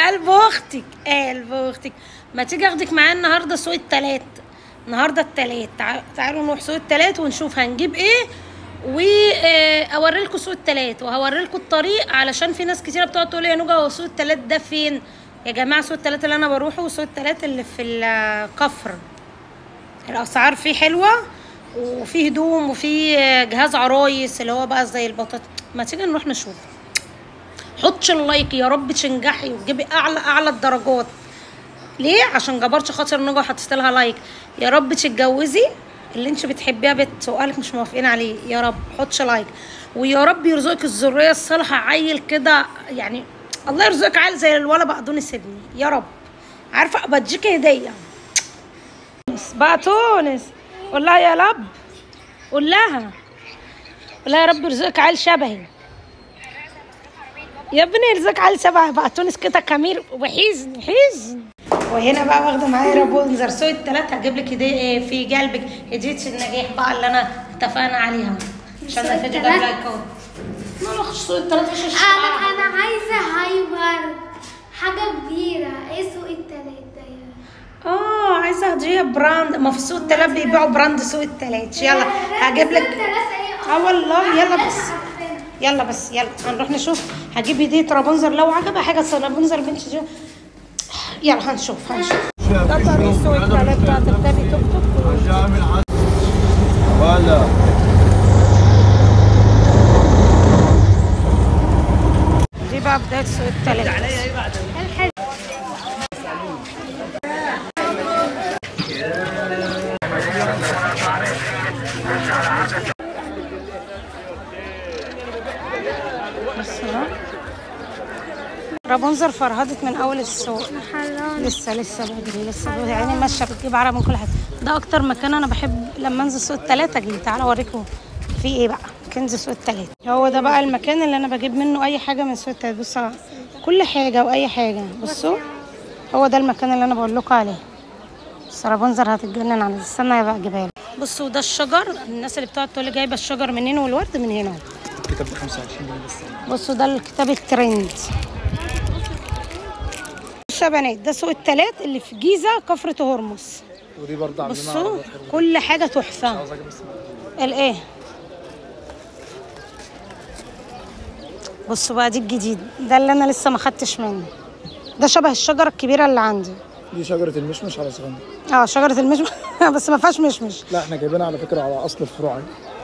قلب اختك قلب اختك ما تيجي اخدك معايا النهارده سوق التلات النهارده التلات تع- تعالوا نروح سوق التلات ونشوف هنجيب ايه واوري لكم سوق التلات وهوري لكم الطريق علشان في ناس كتيره بتقعد تقول يا نوجا هو سوق التلات ده فين يا جماعه سوق التلات اللي انا بروحه وسوق التلات اللي في الكفر الاسعار فيه حلوه وفيه هدوم وفيه جهاز عرايس اللي هو بقى زي البطاطا ما تيجي نروح نشوف حطش اللايك يا رب تنجحي وتجيبي اعلى اعلى الدرجات ليه عشان جبرتش خاطر نجا حطيت لها لايك يا رب تتجوزي اللي انت بتحبيها بنت سؤالك مش موافقين عليه يا رب حطش لايك ويا رب يرزقك الذريه الصالحه عيل كده يعني الله يرزقك عيل زي الولا بقدونس ابني يا رب عارفه بديكي هديه بقى تونس قول لها يا لب قول لها قول لها يا رب يرزقك عيل شبهي يا ابني يرزقك عيل شبه بقى تونس كده كمير وحيزن حيزن وهنا بقى واخده معايا رابونزر سوق التلات هجيب لك هديه إيه في قلبك هديه النجاح بقى اللي انا اتفقنا عليها عشان سوق الفيديو التلات؟ جاب لك كود ما اخش سوق التلات ايش انا انا عايزه هايبر حاجه كبيره ايه سوق التلات ده يا اه عايزه هديه براند ما في سوق التلات بيبيعوا براند سوق التلات يلا هجيب سوق لك التلات ايه اه والله يلا أنا بس عارفاها. يلا بس يلا هنروح نشوف هجيب هدية رابنزل لو عجبها حاجة أصل رابنزل بنت جو يلا هنشوف هنشوف ده طريق سوق التلات بقى تركبي توك توك ولا دي بقى بداية سوق التلات بس بقى. رابنزل فرهدت من أول السوق لسه لسه بدري لسه بدري يعني ماشيه بتجيب عرق من كل حته ده اكتر مكان انا بحب لما انزل سوق التلاتة اجي تعالى اوريكم في ايه بقى كنز سوق التلاتة هو ده بقى المكان اللي انا بجيب منه اي حاجه من سوق التلاتة بصوا كل حاجه واي حاجه بصوا هو ده المكان اللي انا بقول لكم عليه بس رابنزل هتتجنن على استنى بقى اجيبها لكم بصوا ده الشجر الناس اللي بتقعد تقول لي جايبه الشجر منين والورد من هنا الكتاب ب 25 جنيه بس بصوا ده الكتاب الترند بصوا يا بنات ده سوق التلات اللي في جيزه كفر هرمز ودي برضه عاملين بصوا عرضات حلوة. كل حاجه تحفه عاوز اجيب بس الايه بصوا بقى دي الجديد ده اللي انا لسه ما خدتش منه ده شبه الشجره الكبيره اللي عندي دي شجرة المشمش على صغير اه شجره المشمش بس ما فيهاش مشمش لا احنا جايبينها على فكرة على اصل الفروع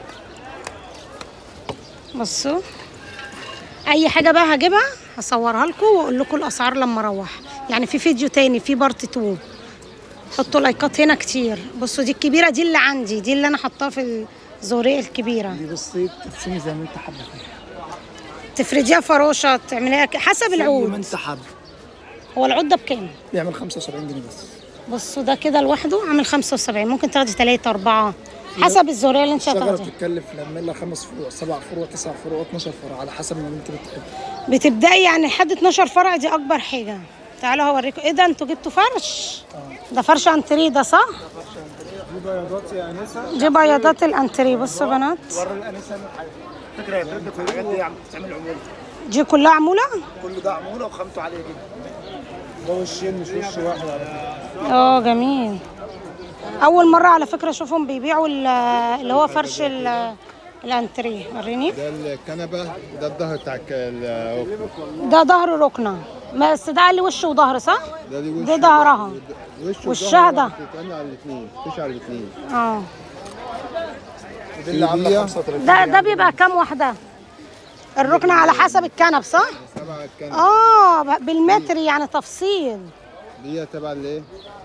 بصوا اي حاجه بقى هجيبها هصورها لكم واقول لكم الاسعار لما اروح يعني في فيديو تاني في بارت 2 حطوا لايكات هنا كتير بصوا دي الكبيره دي اللي عندي دي اللي انا حطاها في الزوريه الكبيره دي بصي تقسمي زي ما انت حابة فيها تفرديها فراشه تعمليها ك- حسب زي ما العود انت حابة هو العود ده بكام بيعمل 75 جنيه بس بصوا ده كده لوحده عامل 75 ممكن تاخدي 3 4 حسب الزوريه اللي انت الشجرة هتاخديها بتتكلف لما لها خمس فروع سبع فروع تسع فروع 12 فرع على حسب ما انت بتحب بتبداي يعني لحد 12 فرع دي اكبر حاجه تعالوا هوريكم ايه ده انتوا جبتوا فرش ده فرش انتريه ده صح دي بياضات يا انسه دي بياضات الانتريه بصوا يا بنات وري الانسه فكرة يا بنت الحاجات دي عم بتتعمل عمولة دي كلها عموله كل ده عمولة وخامته عالية جدا ده وشين مش وش واحد على فكرة اه جميل اول مره على فكره اشوفهم بيبيعوا ال- اللي هو فرش ال- الانتريه وريني ده الكنبه ده الظهر بتاع الك- ال- ده ظهر ركنه بس ده اللي وش وظهر صح ده دي وش ده ظهرها وش وشها ده. بتتعمل على الاثنين مفيش على الاثنين اه ودي اللي عاملة دي 35 ده ده بيبقى كام واحده الركنه على حسب الكنب صح سبعة الكنبه اه ب- بالمتر يعني تفصيل دي تبع الايه؟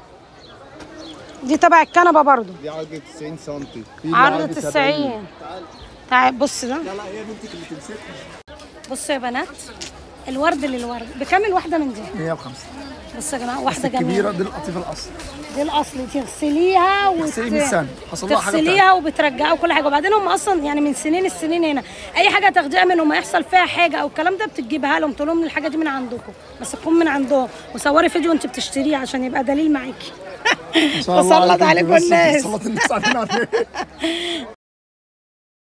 دي تبع الكنبه برضو دي عرض 90 سم في عرض 90 تعال بص ده بصوا يا بنات الورد للورد بكام الواحده من دي 105 بصوا يا جماعه واحده الكبيرة جميله دي القطيفة الأصل دي الاصل تغسليها وت... تغسلي من سنة. حصل لها حاجة تغسليها وبترجعها وكل حاجه وبعدين هم اصلا يعني من سنين السنين هنا اي حاجه تاخديها منهم ما يحصل فيها حاجه او الكلام ده بتجيبها لهم تقول لهم الحاجه دي من عندكم بس تكون من عندهم وصوري فيديو وانت بتشتريها عشان يبقى دليل معاكي ما شاء الله وسلط عليك عليكم بس الناس سلط الناس علينا عليه